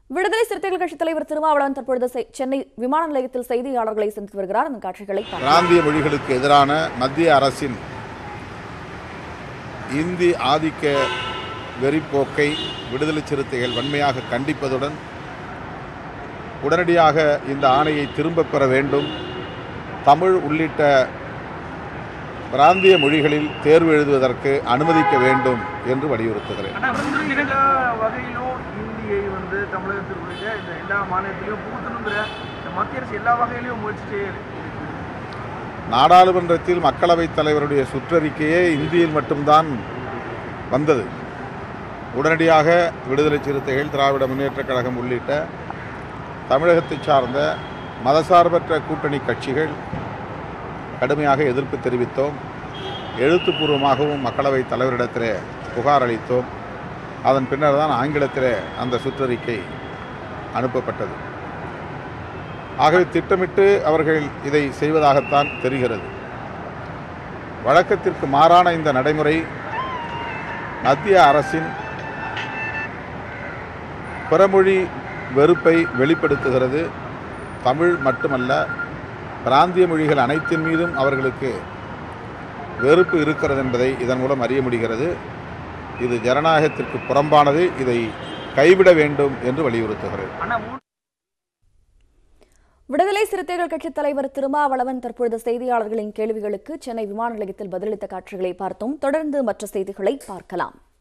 விடுதலை சிறுத்தைகள் கட்சித் தலைவர் திருமாவளவன் தற்பொழுது செ- சென்னை விமான நிலையத்தில் செய்தியாளர்களை சந்தித்து வருகிறார் அந்த காட்சிகளை பார்க்கலாம். பிராந்திய மொழிகளுக்கு எதிரான மத்திய அரசின் இந்தி ஆதிக்க வெறிப்போக்கை விடுதலை சிறுத்தைகள் வன்மையாக கண்டிப்பதுடன் உடனடியாக இந்த ஆணையை திரும்பப் பெற வேண்டும் தமிழ் உள்ளிட்ட பிராந்திய மொழிகளில் தேர்வு எழுதுவதற்கு அனுமதிக்க வேண்டும் என்று வலியுறுத்துகிறேன் ஆனா வந்து எல்லா வகையிலும் இந்தியை வந்து தமிழகத்திற்குரிய இந்த எல்லா மாநிலத்திலையும் புகுத்தணுங்கிற இந்த மத்திய அரசு எல்லா வகையிலையும் முயற்சி நாடாளுமன்றத்தில் மக்களவைத் தலைவருடைய சுற்றறிக்கையே இந்தியில் மட்டும்தான் வந்தது உடனடியாக விடுதலை சிறுத்தைகள் திராவிட முன்னேற்றக் கழகம் உள்ளிட்ட தமிழகத்தை சார்ந்த மதசார்பற்ற கூட்டணி கட்சிகள் கடுமையாக எதிர்ப்பு தெரிவித்தோம் எழுத்துப்பூர்வமாகவும் மக்களவைத் தலைவரிடத்திலே புகார் அளித்தோம் அதன் பின்னர் தான் ஆங்கிலத்திலே அந்த சுற்றறிக்கை அனுப்பப்பட்டது ஆகவே திட்டமிட்டு அவர்கள் இதை செய்வதாகத்தான் தெரிகிறது வழக்கத்திற்கு மாறான இந்த நடைமுறை மத்திய அரசின் பிறமொழி வெறுப்பை வெளிப்படுத்துகிறது தமிழ் மட்டுமல்ல பிராந்திய மொழிகள் அனைத்தின் மீதும் அவர்களுக்கு வெறுப்பு இருக்கிறது என்பதை இதன் மூலம் அறிய முடிகிறது இது ஜனநாயகத்திற்கு புறம்பானது இதை கைவிட வேண்டும் என்று வலியுறுத்துகிறது ஆனா மூணு விடுதலை சிறுத்தைகள் கட்சித் தலைவர் திருமாவளவன் தற்பொழுது செய்தியாளர்களின் கேள்விகளுக்கு சென்னை விமான நிலையத்தில் பதிலளித்த காட்சிகளை பார்த்தோம் தொடர்ந்து மற்ற செய்திகளை பார்க்கலாம்